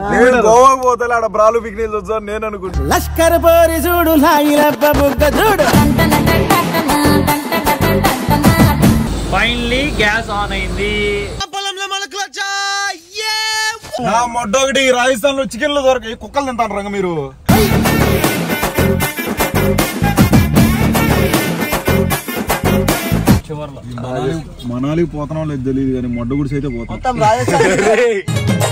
నేను గోవాకి పోతే ఆడ బ్రాలు పిక్నిక్ వచ్చా నేను అనుకుంటున్నా లష్కర్ పోరి చూడు లాగిరప్ప బుగ్గ చూడు ఫైనలీ గ్యాస్ ఆన్ అయింది నా మొడ్డ ఒకటి రాజస్థాన్ లో చికెన్ లో దొరక కుక్కలు తింటాను రంగ మీరు చివర్లో మనాలికి పోతున్నాం లేదు తెలియదు కానీ మొడ్డ గుడిసి అయితే పోతాం మొత్తం రాజస్థాన్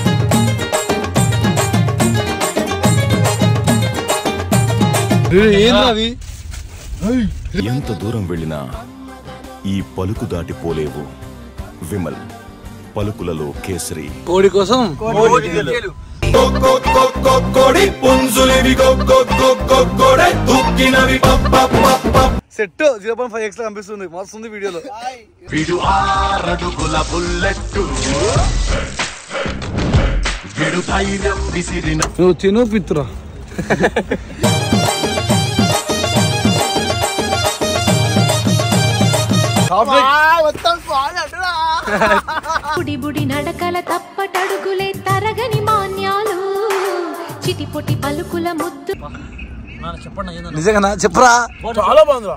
ఎంత దూరం వెళ్ళినా ఈ పలుకు దాటిపోలేవు విమల్ పలుకులలో కేసరి కోడి కోసం set zero point five X కనిపిస్తుంది మస్తుంది వీడియోలో విడు ఆరడుగుల బుల్లెట్టు విడు ధైర్యం విసిరిన నువ్వు తిను పిత్తురా బుడి బుడి నడకల తప్పటడుగులే తరగని మాన్యాలు చిటిపొటి పలుకుల ముద్దు నాన్న చెప్పండి ఏందన్నా? నిజంగా చెప్పరా చాలా బాగుందిరా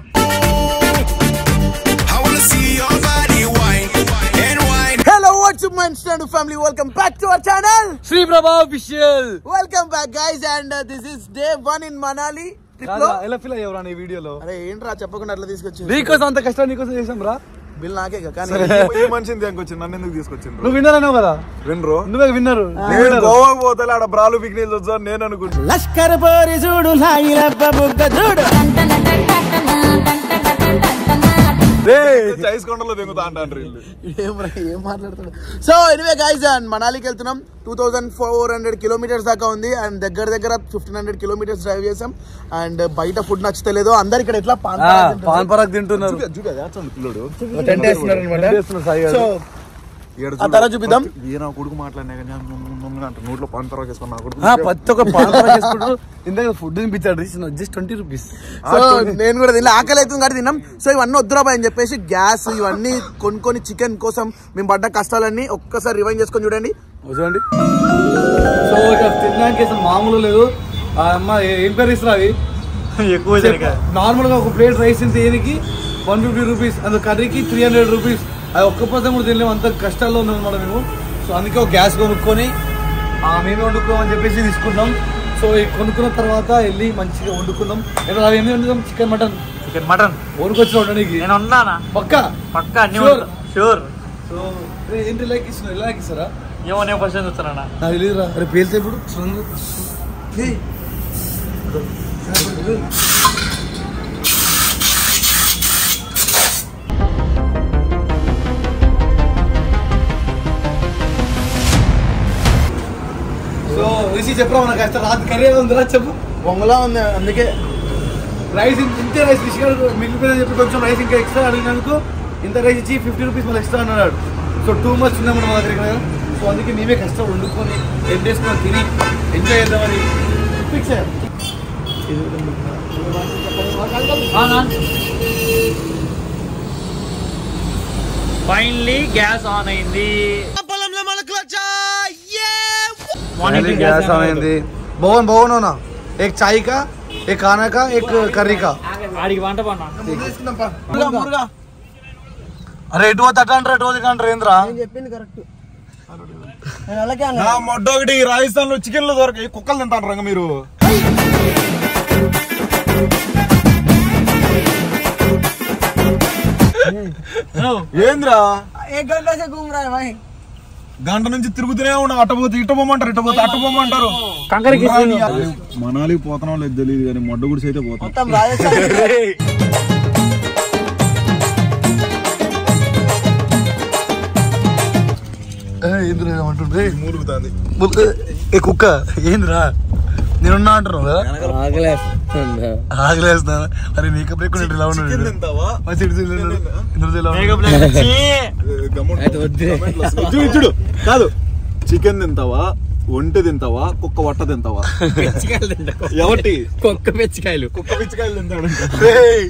hello what's my stand family welcome back to our channel Shri Prabha official welcome back guys and this is day one in Manali trip లో ఎలా ఫీల్ అయ్యావురా నీ వీడియోలో అరే ఏంట్రా చెప్పకుండా అట్లా తీసుకొచ్చింది నీకోసం అంత కష్టం నీకోసం చేసాం రా బిల్ నాకే ఇక, కానీ ఈ మనిషిని తీసుకొచ్చింది నన్ను ఎందుకు తీసుకొచ్చిండ్రు నువ్వు విన్నర్ అనేవు కదా వినరు నువ్వే విన్నరు నేను గోవాకి పోతే ఆడ బ్రాలు పిక్నిక్ వచ్చా నేను అనుకుంటున్నా లష్కర్ పోరి చూడు లాగిరప్ప బుగ్గ చూడు చైస్ కొండలో దిగుతా అంటారు వీళ్ళు ఏం రా, ఏం మాట్లాడుతున్నాడు సో ఎనివే గైస్ అండ్ మనాలికి వెళ్తున్నాం two thousand four hundred kilometres దాకా ఉంది అండ్ దగ్గర దగ్గర ఫిఫ్టీన్ హండ్రెడ్ కిలోమీటర్స్ డ్రైవ్ చేసాం అండ్ బయట ఫుడ్ నచ్చుతలేదు అందరు ఇక్కడ ఎట్లా పాన్ పరాగ్ తింటున్నారు. పాన్ పరాగ్ తింటున్నారు చూడు అది వేస్తాడు పిల్లోడు టెంట్ వేస్తున్నారు అన్నమాట. చేస్తున్నారు సాయి గారు. సో ఈడ ఆ తర్వాత చూపిద్దాం ఈయన కొడుకు మాట్లాడినా కానీ అంట నోట్లో పాన్ పరాగ్ వేసుకున్నా నా కొడుకు ఆ, ప్రతి ఒక్క పాన్ పరాగ్ చేసుకుంటారు ఇందాక ఫుడ్ తినిపించాడు జస్ట్ ట్వంటీ రూపీస్ సో నేను కూడా తిన్నా ఆకలి అవుతుంది కాబట్టి తిన్నాం సో ఇవన్నీ వద్దురాబాయ్ అని చెప్పేసి గ్యాస్ ఇవన్నీ కొనుక్కొని చికెన్ కోసం మేము పడ్డ కష్టాలన్నీ ఒక్కసారి రివైండ్ చేసుకొని చూడండి చూడండి సో ఇక తినడానికి అసలు మామూలు లేదు ఆ అమ్మ ఏ- ఏం పేరు ఇస్తారు అవి ఎక్కువ జరిగా నార్మల్ గా ఒక ప్లేట్ రైస్ ఇంత ఏనికి వన్ ఫిఫ్టీ రూపీస్ అందులో కర్రీకి త్రీ హండ్రెడ్ రూపీస్ అది ఒక్క పర్సెంట్ కూడా తినలేము అంత కష్టాల్లో ఉన్నాం అనమాట మేము సో అందుకే ఒక గ్యాస్ కొనుక్కొని ఆ, మేమే వండుకోమని చెప్పేసి తీసుకున్నాం సో ఈ కొనుక్కున్న తర్వాత వెళ్ళి మంచిగా వండుకుందాం ఏదో అవి ఏమి వండుదాం చికెన్ మటన్ చికెన్ మటన్ వండుకొచ్చిన వండడానికి నేను ఉన్నానా పక్కా పక్క అన్ని Sure. షూర్ సో ఏ, ఏంటి లైక్ ఇస్తున్నారు ఎలా లైక్ ఇస్తారా ఏమో నేను ఫస్ట్ చూస్తానా నాకు తెలియదురా అరే పేలితే ఇప్పుడు చూడండి. ఏయ్. సో రిషి చెప్పరా మన కష్టం రాత్రి కర్రీ ఉందిరా చెప్పు బొంగలా ఉంది అందుకే రైస్ ఇంత- ఇంతే రైస్ రిషి గారు మిగిలిపోయిందని చెప్పి కొంచెం రైస్ ఇంకా ఎక్స్ట్రా అడిగినందుకు ఇంత రైస్ ఇచ్చి ఫిఫ్టీ రూపీస్ మళ్ళీ ఎక్స్ట్రా అన్నాడు సో టూ మంత్స్ ఉన్నాం మన దగ్గర ఇక్కడ సో అందుకే మేమే కష్టం వండుకొని ఏం చేసుకొని తిని ఎంజాయ్ చేద్దామని ఫిక్స్ అయ్యాం ఫైనలీ గ్యాస్ ఆన్ అయింది फाइनली गैस आएंगे भवन भवन होना एक चाय का एक खाना का एक कर्री का ఆడికి వంట పన్నా అరే ఎటు పోతే అట్లా అంటారు ఎటు పోతే ఇట్లా అంటారు ఏంద్రా చెప్పింది కరెక్ట్ నేను అలాగే నా మొడ్డ ఒకటి రాజస్థాన్ లో చికెన్ లో దొరక కుక్కలు తింటాను రంగ మీరు ఏంద్రా एक घंटा से घूम रहा है भाई గంట నుంచి తిరుగుతూనే ఉన్నా అట్ట పోతే ఇట్ట పోమంటారు ఇట్ట పోతే అట్ట పోమంటారు కంకరకి మనాలికి పోతున్నాం లేదు తెలియదు కానీ మొడ్డ గుడిసి అయితే పోతాం మొత్తం రాజస్థాన్ ఏంద్రా ఏమంటుండ్రే మూలుగుతాంది ఏ కుక్క ఏంద్రా నేనున్నా అంటున్నావు కదా ఆగలేస్తున్నా అరే మేకప్ లేకుండా ఇలా ఉన్నాడు చికెన్ వీడు. తింటావా మంచి ఇటు తిన్నాడు. ఇందులో ఇలా ఉన్నాడు. చూడు చూడు కాదు చికెన్ తింటావా ఒంటె తింటావా కుక్క వట్ట తింటావా ఎవటి కుక్క పెచ్చికాయలు కుక్క పిచ్చికాయలు తింటాడు రేయ్,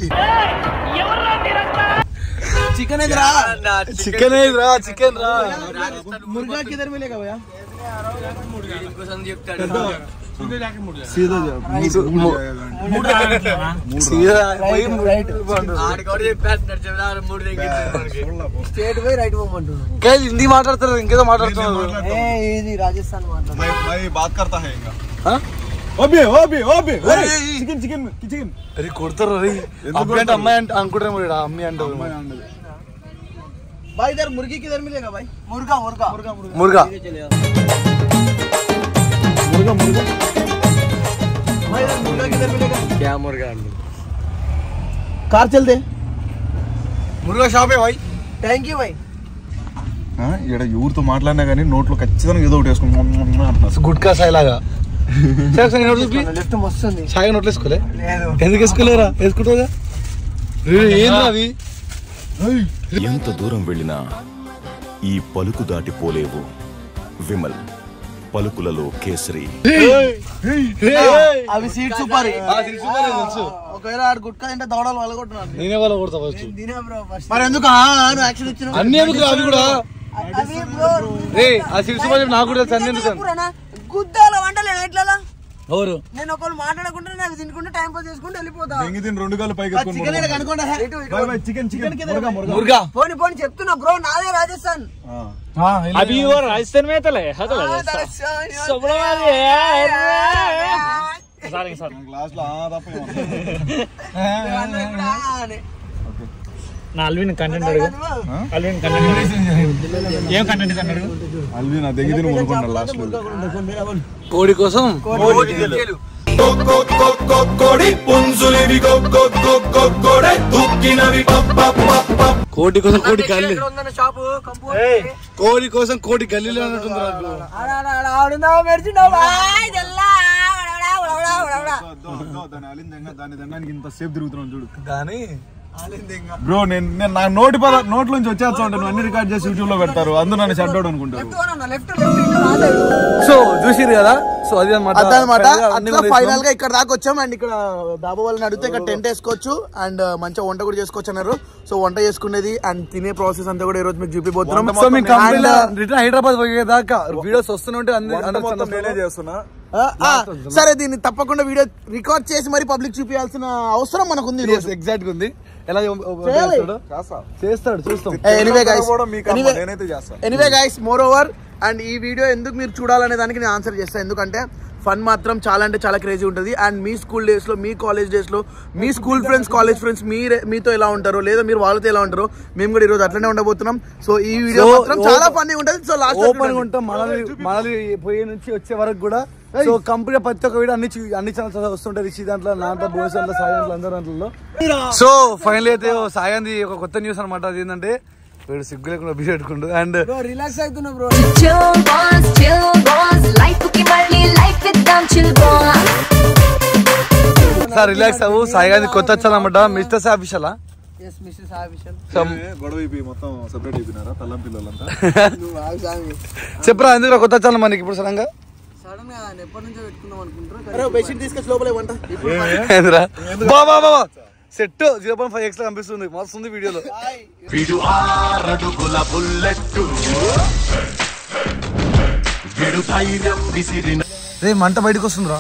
चिकन है जरा చికెన్ ఏదిరా చికెన్ రా मुर्गा किधर मिलेगा भैया సీదా స్టేట్ పోయి రైట్ పోమంటున్నాడు హిందీ మాట్లాడతారు ఇంకేదో మాట్లాడుతున్నారు ఇది రాజస్థాన్ మాట్లాడు मैं मैं बात करता है इनका हाँ? ओबे ओबे ओबे चिकन चिकन चिकन అరే కొడతారు అరే అబ్బాయి అంటే అమ్మాయి అంటే అనుకుంటారు మరి అమ్మాయి అంటారు भाई इधर मुर्गी किधर मिलेगा भाई मुर्गा मुर्गा मुर्गा మురుగా मुर्गा मुर्गा भाई इधर मुर्गा किधर मिलेगा क्या मुर्गा कार चल दे మురుగా షాపే భాయ్ थैंक यू भाई ఇక్కడ ఎవరితో మాట్లాడినా కానీ నోట్లో ఖచ్చితంగా ఏదో ఒకటి వేసుకుంటున్నా అంటున్నారు గుట్కా సాయి లాగా చూపి లెఫ్ట్ మస్తు ఉంది సాయి నోట్లు వేసుకోలే లేదు ఎందుకు వేసుకోలేరా వేసుకుంటావుగా ఏంది అవి ఎంత దూరం వెళ్ళినా ఈ పలుకు దాటిపోలేవు విమల్ పలుకులలో కేసరి అవి సీట్ సూపర్ తెలుసు ఒకవేళ ఆడు గుట్కా తింటే దవడలు వలగొట్టున్నాను నేనే వాళ్ళ కొడతా ఫస్ట్ మరి ఎందుకు ఆ, నువ్వు యాక్షన్ ఇచ్చిన అన్ని ఎందుకు అవి కూడా అవి బ్రో రే ఆ సిరిసి నాకు కూడా తెలుసు అన్ని ఎందుకు గుద్దాల వంటలే ఎట్లా ఎవరు నేను ఒకళ్ళు మాట్లాడకుండా నేను తినుకుంటే టైం పాస్ చేసుకుంటూ వెళ్ళిపోతా దెంగి తిని రెండు కాళ్ళు పైకి చికెన్ ఇక్కడ కనుకోండి ఇటు, ఇటు. చికెన్ చికెన్ మురుగా మురుగా మురుగా పోనీ పోనీ చెప్తున్నా బ్రో నాదే రాజస్థాన్ अभी वो राजस्थान में तले है तले सब लोग आ गए सारे के साथ గ్లాస్ లో ఆ తప్ప ఏమన్నా? నా అల్విన్ కంటెంట్ అడుగు అల్విన్ కంటెంట్ ఏం కంటెంట్ అన్నాడు అల్వి నా దెంగి తిని మునుకున్నాడు లాస్ట్ లో కోడి కోసం కోడి కోసం కోడి గల్లి షాపు కంపు కోడి కోసం కోడి గల్లీలో అన్నట్టుంది నాకు. ఆడున్నావు మెరిచినావు బాయ్ తెల్లా ఉడవడా, ఉడవడా, ఉడవడా. దాని అలింది దెంగ దాని దెంగానికి ఇంత సేపు తిరుగుతున్నాను చూడు కానీ బ్రో నేను నేను నా నోటి పద నోట్లోంచి వచ్చేస్తా ఉంటాను నువ్వు అన్ని రికార్డ్ చేసి యూట్యూబ్ లో పెడతారు అందరూ నన్ను షట్ అవుట్ అనుకుంటారు లెఫ్ట్ లెఫ్ట్ ఇటు రాలేదు సో చూసిరు కదా సో అది అనమాట అదనమాట అన్ని అట్లా కూడా ఫైనల్ గా ఇక్కడ దాకా వచ్చాం అండ్ ఇక్కడ డాబా వాళ్ళని అడిగితే ఇక్కడ టెంట్ వేసుకోవచ్చు అండ్ మంచిగా వంట కూడా చేసుకోవచ్చు అన్నారు సో వంట చేసుకునేది అండ్ తినే ప్రాసెస్ అంతా కూడా ఈ రోజు మీకు చూపిపోతున్నాం సో మీ కంపెనీలో And, రిటర్న్ హైదరాబాద్ పోయేదాకా వీడియోస్ వస్తూనే ఉంటే అన్ని వంట అందరూ మొత్తం నేనే చేస్తున్నా ఆ, ఆ, సరే దీన్ని తప్పకుండా వీడియో రికార్డ్ చేసి మరి పబ్లిక్ చూపించాల్సిన అవసరం మనకు ఉంది ఎగ్జాక్ట్ గా ఉంది ఎలా చేయాలి. చేస్తాడు? చేస్తాడు చూస్తాం ఎనీవే గైస్ కూడా మీ కర్మ, నేనైతే చేస్తా anyway guys moreover and ఈ వీడియో ఎందుకు మీరు చూడాలనే దానికి నేను ఆన్సర్ చేస్తాను ఎందుకంటే ఫన్ మాత్రం చాలా అంటే చాలా క్రేజీ ఉంటుంది అండ్ మీ స్కూల్ డేస్ లో మీ కాలేజ్ డేస్ లో మీ స్కూల్ ఫ్రెండ్స్ కాలేజ్ ఫ్రెండ్స్ మీరే మీతో ఎలా ఉంటారో లేదా మీరు వాళ్ళతో ఎలా ఉంటారో మేము కూడా ఈరోజు అట్లనే ఉండబోతున్నాం సో ఈ వీడియో So, మాత్రం చాలా ఫన్నీ ఉంటుంది సో ఓపెన్ లాస్ట్ ఉంటాం మనల్ని మనల్ని పోయే నుంచి వచ్చే వరకు కూడా సో కంపెనీ ప్రతి ఒక్క వీడియో అన్ని చూ- అన్ని ఛానల్స్ వస్తుంటాయి రిషి దాంట్లో నా దాంట్లో భువనేశ్వర్ దాంట్లో సాయి దాంట్లో అందరి దాంట్లో సో ఫైనల్ అయితే ఓ సాయంది ఒక కొత్త న్యూస్ అనమాట అది ఏంటంటే వీడు సిగ్గు లేకుండా బిజీ పెట్టుకుంటూ అండ్ రిలాక్స్ అవుతున్నా bro Chill boss, chill boss, life కి మళ్ళీ లైఫ్ ఇద్దాం chill boss. సార్ రిలాక్స్ అవ్వు సాయి గాంధీ కొత్త వచ్చానమాట మిస్టర్ సాయి అఫీషియల్ ఎస్ మిస్టర్ ఆఫీషియల్ ఏ, గొడవ అయిపోయి మొత్తం సెపరేట్ అయిపోయినారా తల్లం పిల్లలంతా నువ్వు ఆగు సామి చెప్పరా ఎందుకు కొత్త వచ్చాను మనకి ఇప్పుడు సడన్గా సడన్ గా ఆయన ఎప్పటి నుంచో పెట్టుకుందాం అనుకుంటారు బెడ్షీట్ తీసుకొచ్చి లోపల వంట ఏందిరా బాబా బాబా set zero point five X కనిపిస్తుంది మస్తుంది వీడియోలో విడు ఆరడుగుల బుల్లెట్టు విడు ధైర్యం విసిరిన రే మంట బయటకు వస్తుందిరా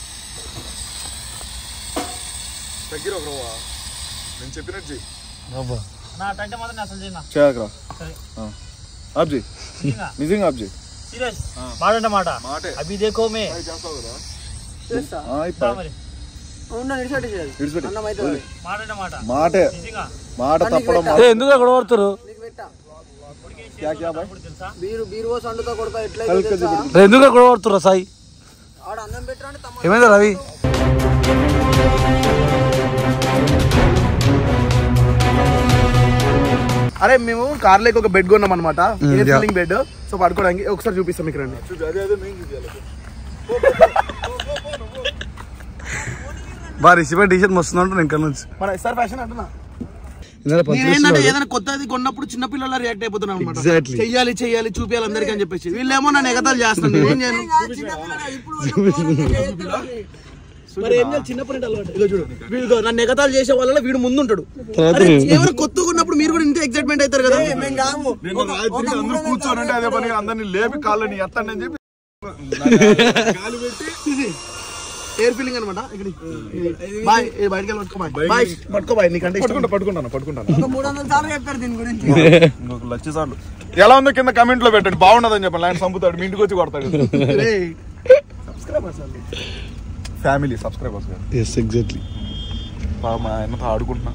దగ్గర ఒక రవ్వ. నేను చెప్పినట్టు చెయ్యి బాబా నా టంటే మాత్రం నేను అసలు చేయనా చేయకరా సరే ఆప్ చెయ్యి నిజంగా నిజంగా ఆప్ చెయ్యి సీరియస్ మాట అంటే మాట మాటే. అభి దేకో మే చేస్తావు కదా చేస్తా ఆ, ఇప్పుడు మరి ఉన్న నిడిసెట్ చేయాలి విడిచిపెట్టి. అన్నం అయితే మాట అంటే మాట మాటే నిజంగా మాట తప్పడం రే ఎందుకు గొడవ పడుతారు నీకు పెట్టా క్యా క్యా బాయ్ ఇప్పుడు తెలుసా బీరు బీరు పోసి వండుతా కొడతా ఎట్లయితే కలిసి తెలుసా? కలిసి రే ఎందుకు గొడవ పడుతురా సాయి ఆడ అన్నం పెట్టరా అంటే తమ్ముడు ఏమైందా రవి అరే మేము కార్ లేక ఒక బెడ్ కొన్నాం అనమాట Mm, air yeah. Cooling bed so పడుకోవడానికి ఒకసారి చూపిస్తాం మీకు రండి చూడు, అదే అదే మెయిన్ చూపించాలి బా రిషిపై టీ షర్ట్ వస్తుందంటు నేను ఇక్కడ నుంచి మన ఎస్ఆర్ ఫ్యాషన్ అంటున్నా ఇందులో పచ్చి నేనేంటంటే వస్తున్నాడు. ఏదైనా కొత్తది కొన్నప్పుడు చిన్న పిల్లల రియాక్ట్ అయిపోతున్నాం అనమాట Exactly. చెయ్యాలి చెయ్యాలి చూపించాలి అందరికీ అని చెప్పేసి వీళ్ళేమో నన్ను ఎగతాలు చేస్తాను నేనేం చేయను మరి ఏం చేయాలి చిన్నప్పటి నుండి అలవాటు ఇదిగో చూడు వీడు ఇదిగో నన్ను ఎగతాలు చేసే వాళ్ళ వీడు ముందుంటాడు తర్వాత అరే, నేను- ఎవరు కొత్తగా ఉన్నప్పుడు మీరు కూడా ఇంత ఎక్సైట్మెంట్ అవుతారు కదా మేము కాము నేను రాత్రి అందరూ కూర్చోనంటే అదే పని అందరిని లేపి కాళ్ళని ఎత్తండి అని చెప్పి ఎయిర్ ఫీలింగ్ అనమాట ఇక్కడ బాయ్ ఏ బయటకి వెళ్ళి పట్టుకో బాయ్ బాయ్ పట్టుకో బాయ్ నీకంటే ఇష్టం. పట్టుకుంటా పట్టుకుంటాను పట్టుకుంటాను ఒక మూడు వందల సార్లు చెప్పారు దీని గురించి ఇంకొక లక్ష సార్లు ఎలా ఉందో కింద కమెంట్ లో పెట్టండి బాగున్నదని చెప్పండి ఆయన చంపుతాడు మీ ఇంటికి వచ్చి కొడతాడు రేయ్. సబ్స్క్రైబర్స్ వాళ్ళు. ఫ్యామిలీ సబ్స్క్రైబర్స్ ఎస్ ఎగ్జాక్ట్లీ మా ఆయనతో ఆడుకుంటున్నా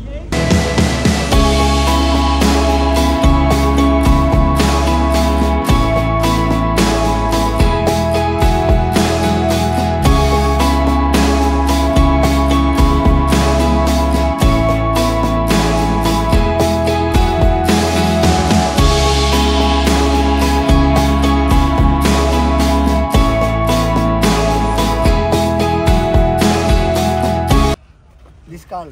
దిస్ కాల్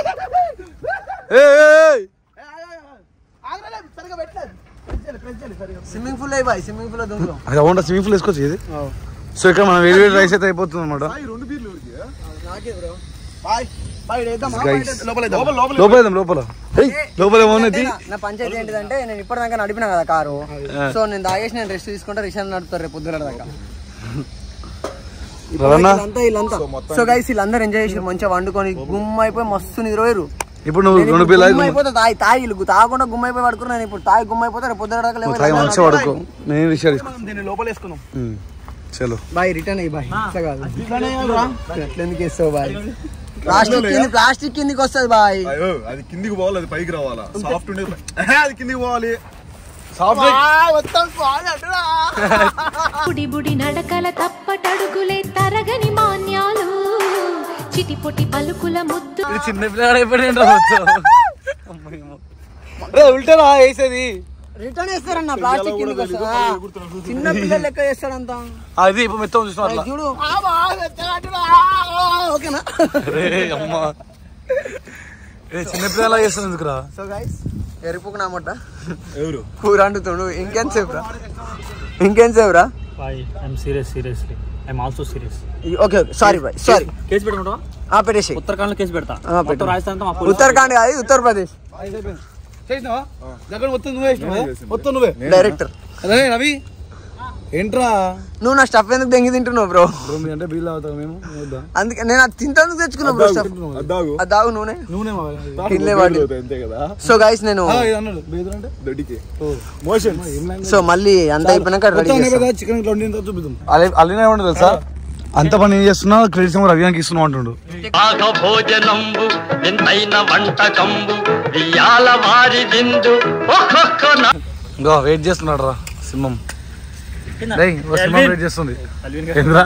ఆగరా, సరిగా పెట్టలేదు పెంచాలి, పెంచాలి సరిగా. స్విమ్మింగ్ పూల్ అయ్యి బాయ్ స్విమ్మింగ్ పూల్ దూరం అది అవునా స్విమ్మింగ్ పూల్ వేసుకోవచ్చు ఇది సో ఇక్కడ మనం వేడి వేడి రైస్ అయితే అయిపోతుంది అనమాట నాకే బ్రో బాయ్ బాయ్ వేద్దామా Guys. బయట లోపల వేద్దాం. లోపల లోపల వేద్దాం లోపల ఏయ్, లోపల ఏమన్నది నా పంచాయతీ ఏంటిదంటే నేను ఇప్పటిదాకా నడిపినా కదా కారు సో నేను తాగేసి నేను రెస్ట్ తీసుకుంటా రిక్షా నడుపుతారు రేపు పొద్దున దాకా రవణ వీళ్ళంతా వీళ్ళంతా సో గైస్ వీళ్ళందరూ ఎంజాయ్ చేసి మంచిగా వండుకొని గుమ్మ అయిపోయి మస్తు నిద్రపోయారు ఇప్పుడు నువ్వు నేను రెండు ఇప్పుడు పిల్లలు గుమ్మ అయిపోతా తాగి తాగి వీళ్ళు తాగకుండా గుమ్మ అయిపోయి పడుకున్నా నేను ఇప్పుడు తాగి గుమ్మ అయిపోతా రేపు పొద్దున దాకా తాగి మంచిగా పడుకో నేను విషయాలు తీసుకుంటా దీన్ని లోపల వేసుకున్నాం చలో బాయ్ రిటర్న్ అయ్యి బాయ్ ఇట్లా కాదు అట్లా ఎందుకు వేస్తావు బాయ్ ప్లాస్టిక్ కింది ప్లాస్టిక్ కిందికి వస్తుంది బాయ్ అయ్యో అది కిందికి పోవాలి అది పైకి రావాలా సాఫ్ట్ ఉండేది పై- అది కిందికి పోవాలి బుడి బుడి నడకల తప్పటడుగులే తరగని మాన్యాలు చిటిపొటి పలుకుల ముద్దు చిన్న పిల్లగాడు అయిపోయింది ఉల్టారా వేసేది రిటర్న్ వేస్తారన్న ప్లాస్టిక్ కిందికి వస్తుంది ఆ, చిన్న పిల్లలు లెక్క చేస్తాడంత అది ఇప్పుడు మెత్తం చూసిన అట్లా చూడు ఓకేనా రే అమ్మా రే చిన్న పిల్లలా చేస్తుంది ఎందుకురా సో గైస్ ఎరుపుకు నామట ఎవరు కూర అంటుతుండు ఇంకేం సేపు రా ఇంకేం సేపు రా bhai I'm serious seriously I'm also serious okay okay sorry bhai sorry case పెట్టుకుంటావా ఆ పెట్టేసి ఉత్తరాఖండ్ లో కేసు పెడతా ఆ, పెట్టు. మొత్తం రాజస్థాన్ తో మా పోలీసు- ఉత్తరాఖండ్ కాదు ఉత్తరప్రదేశ్ చేసినావా దగ్గర మొత్తం నువ్వే వేసినావా మొత్తం నువ్వే డైరెక్టర్ అదే రవి ఏంట్రా నువ్వు నా స్టఫ్ ఎందుకు దెంగి తింటున్నావు బ్రో బ్రో మీ అంటే బిల్ అవుతాం మేము వద్దా అందుకే నేను అది తింటాను తెచ్చుకున్నా బ్రో స్టఫ్ అద్దాగు అది దాగు నూనె నూనె తినలే వాటి అంతే కదా సో గైస్ నేను అన్నాడు బేదర్ అంటే దొడ్డికి మోషన్ సో మళ్ళీ అంత అయిపోయినాక రెడీ చేస్తాం చికెన్ ఇట్లా వండిన తర్వాత చూపిద్దాం అల్లి అల్లినే ఉండదు తెలుసా అంత పని ఏం చేస్తున్నా క్రెడిట్స్ ఏమో రవియానికి ఇస్తున్నావు అంటుండు భాగ భోజనంబు ఎంతైన వంటకంబు ఇయాల వారి విందు ఒక్కొక్క నా ఇంకా వెయిట్ చేస్తున్నాడు రా సింహం రేయ్, ఓ సింహం వెయిట్ చేస్తుంది ఏంద్రా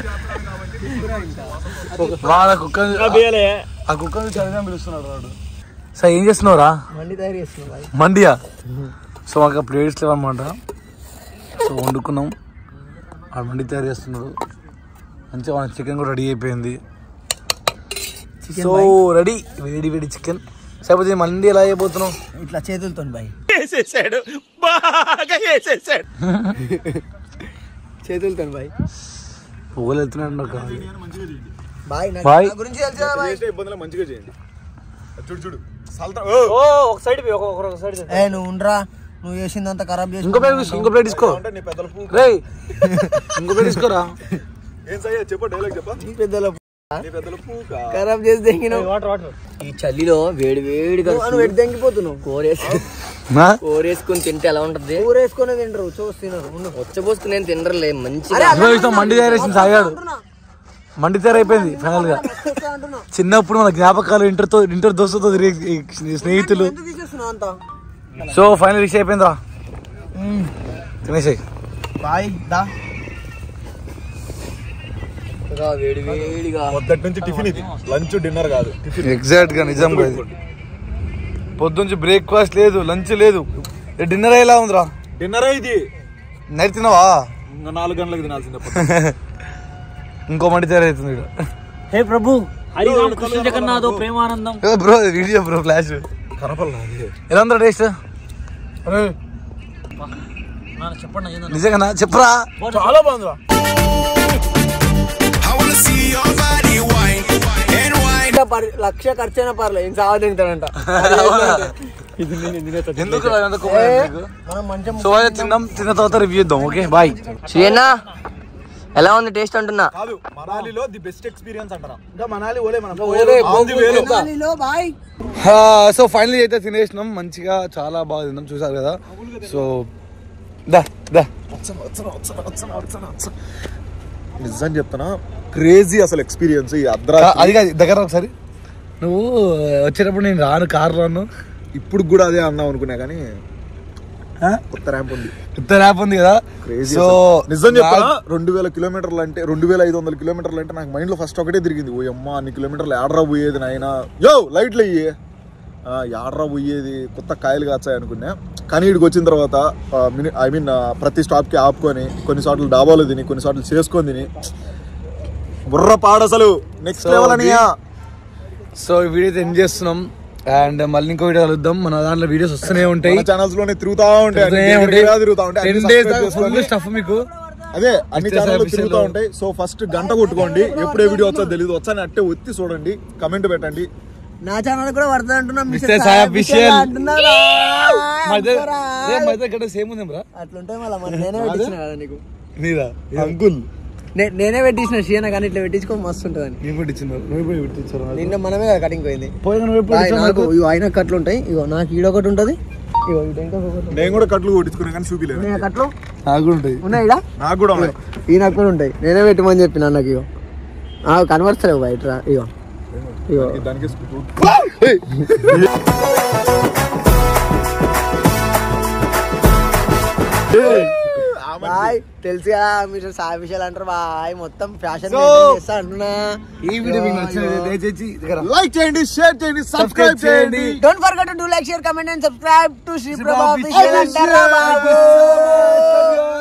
వాళ్ళ కుక్క ఆ కుక్క చదివినా పిలుస్తున్నాడు వాడు సార్ ఏం చేస్తున్నావురా మండి తయారు చేస్తున్నాం బాయ్ మండియా సో మాకు ప్లేట్స్ లేవన్నమాట సో వండుకున్నాం ఆ మండి తయారు చేస్తున్నాడు మంచిగా మన చికెన్ కూడా రెడీ అయిపోయింది సో రెడీ వేడి వేడి చికెన్ లేకపోతే మండి ఎలా అయిపోతున్నాం ఇట్లా చేతులతో బాయ్ చేతులతో బాయ్ పొగలు వెళ్తున్నాడు నాకు బాయ్ నాకు బాయ్. నా గురించి తెలుసా బాయ్ చేసే ఇబ్బందులు మంచిగా చేయండి అది చూడు చూడు సల్తా ఓ ఒక సైడ్ ఒక ఒక సైడ్ ఏ నువ్వు ఉండరా నువ్వు చేసిందంతా ఖరాబ్ చేసి ఇంకో ప్లేట్ తీసుకో ఇంకో ప్లేట్ తీసుకో అంటే నీ పెద్దల పూ రే ఇంకో ప్లేట్ తీసుకోరా ఏం సయ్యా చెప్ప డైలాగ్ చెప్ప పెద్దల నీ పెద్దల పూక ఖరాబ్ చేసి దెంగినావు వాటర్ వాటర్ ఈ చలిలో వేడి వేడిగా నువ్వు ఎటు దెంగిపోతున్నావు కూరేసి నా? కూరేసుకుని తింటే ఎలా ఉంటది కూర వేసుకునే తింటారు చూసి తినరు ఉండు. వచ్చబోసుకుని నేను తినరలే మంచిగా అరే, ఇదిగో ఇష్టం మండి తయారు చేసింది సాగాడు మండి తయారు అయిపోయింది ఫైనల్ గా అంటున్నా చిన్నప్పుడు మన జ్ఞాపకాలు ఇంటర్ తో ఇంటర్ దోస్తుతో తిరిగే ఈ స్నేహితులు ఎందుకు తీసేస్తున్నావు అంతా సో ఫైనల్ రిష్ అయిపోయిందిరా తినేసాయి బాయ్ దా ఇంకా వేడి వేడిగా మొదటి నుంచి టిఫిన్ ఇది లంచ్ డిన్నర్ కాదు టిఫిన్ ఎగ్జాక్ట్ గా నిజంగా ఇది పొద్దుంచి బ్రేక్ఫాస్ట్ లేదు లంచ్ లేదు డిన్నర్ ఎలా ఉందిరా డిన్నర్ ఇది నైట్ తినవా ఇంకా నాలుగు గంటలకు తినాల్సిందే ఇంకో మండి తయారవుతుంది ఇక్కడ hey Prabhu Hariram Krishna Jagannath Premanandam bro video bro flash కనపడలా అది ఎలా ఉందా టేస్ట్ నాన్న చెప్పండి ఏందన్నా? నిజంగా చెప్పరా చాలా బాగుందిరా ఇంకా పర్- లక్ష ఖర్చు అయినా పర్లేదు ఏం సాగు తింటాడంట ఎందుకు రా అంత కోపం నీకు? మనం మంచిగా సో అదే తిన్నాం తిన్న తర్వాత రివ్యూ ఇద్దాం ఓకే బాయ్ శ్రీనా ఎలా ఉంది టేస్ట్ అంటున్నా కాదు మనాలిలో ది బెస్ట్ ఎక్స్పీరియన్స్ అంటారా ఇంకా మనాలి ఓలే మనం ఆంది వేలు. బాయ్ సో ఫైనలీ అయితే తినేసినాం మంచిగా చాలా బాగా తిన్నాం చూసారు కదా సో దా దా నిజం చెప్తున్నా క్రేజీ అసలు ఎక్స్పీరియన్స్ ఈ అర్ధరాత్రి అది కాదు దగ్గర ఒకసారి నువ్వు వచ్చేటప్పుడు నేను రాను కారు రాను ఇప్పుడు కూడా అదే అన్నాం అనుకున్నా కానీ కొత్త ర్యాంప్ ఉంది కొత్త ర్యాప్ ఉంది కదా క్రేజీ సో నిజం చెప్తున్నా రెండు వేల కిలోమీటర్లు అంటే రెండు వేల ఐదు వందల కిలోమీటర్లు అంటే నాకు మైండ్ లో ఫస్ట్ ఒకటే తిరిగింది ఓ అమ్మ అన్ని కిలోమీటర్లు ఏడరా పోయేది నాయన యో లైట్లు అయ్యి ఏడరా పోయేది కొత్త కాయలు కాచాయి అనుకున్నా కానీ ఇక్కడికి వచ్చిన తర్వాత ఐ మీన్ ప్రతి స్టాప్ కి ఆపుకొని కొన్ని చోట్ల డాబాలు తిని కొన్ని చోట్ల చేసుకొని తిని బుర్ర పాడు అసలు నెక్స్ట్ లెవెల్ అనియా సో ఈ వీడియో అయితే ఎండ్ చేస్తున్నాం అండ్ మళ్ళీ ఇంకో వీడియో కలుద్దాం మన దాంట్లో వీడియోస్ వస్తూనే ఉంటాయి ఛానల్స్ లోనే తిరుగుతా ఉంటాయి అన్ని వస్తూనే దగ్గర దగ్గర తిరుగుతా ఉంటాయి టెన్ అన్ని డేస్ subscribe ఫుల్ చేసుకొని- స్టఫ్ మీకు అదే అన్ని Mr. ఛానల్లో Official తిరుగుతూ లో. ఉంటాయి సో ఫస్ట్ గంట కొట్టుకోండి ఎప్పుడే వీడియో వచ్చా తెలియదు వచ్చా అట్టే ఒత్తి చూడండి కమెంట్ పెట్టండి నా ఛానల్ కూడా పడుతుంది అంటున్నా మిస్టర్ సాయి అఫీషియల్ ఇక్కడ సేమ్ ఉంది బ్రా అట్లుంటే మళ్ళీ మరి నేనే పెట్టించిన కదా నీకు నీదా అంకుల్ నే- నేనే పెట్టించిన షీనా కానీ ఇట్లా పెట్టించుకో మస్తు ఉంటుందని నేను పెట్టించాను నువ్వు ఎప్పుడు పెట్టించారు నాకు? నిన్న మనమే కదా కటింగ్ పోయింది పోయిగా నువ్వు ఎప్పుడు బాయ్, పెట్టించావు నాకు నాకు? ఇగో ఆయన కట్లు ఉంటాయి ఇగో నాకు ఈడొకటి ఉంటుంది ఇగో ఈడ ఇంకొకటి ఉంటుంది. నేను కూడా కట్లు కొట్టించుకున్నా కానీ చూపిలేదు ఉన్నాయా కట్లు నాకు కూడా ఉంటాయి ఉన్నాయి ఈడ నాకు కూడా ఉన్నాయి ఈయన కూడా ఉంటాయి నేనే పెట్టమని చెప్పిన నాకు ఇగో కనబడతలేవు బయట రా, ఇగో ఇగో దానికి బాయ్ తెలుసు కదా మీరు సాయి విషయాలు అంటారు బాయ్ మొత్తం ఫ్యాషన్ So- చేస్తా అంటున్నా ఈ వీడియో మీకు నచ్చినది దయచేసి దగ్గర లైక్ చేయండి షేర్ చేయండి సబ్స్క్రైబ్ చేయండి don't forget to do like share comment and subscribe to Shri Prabha Official. official అంటారా బాబు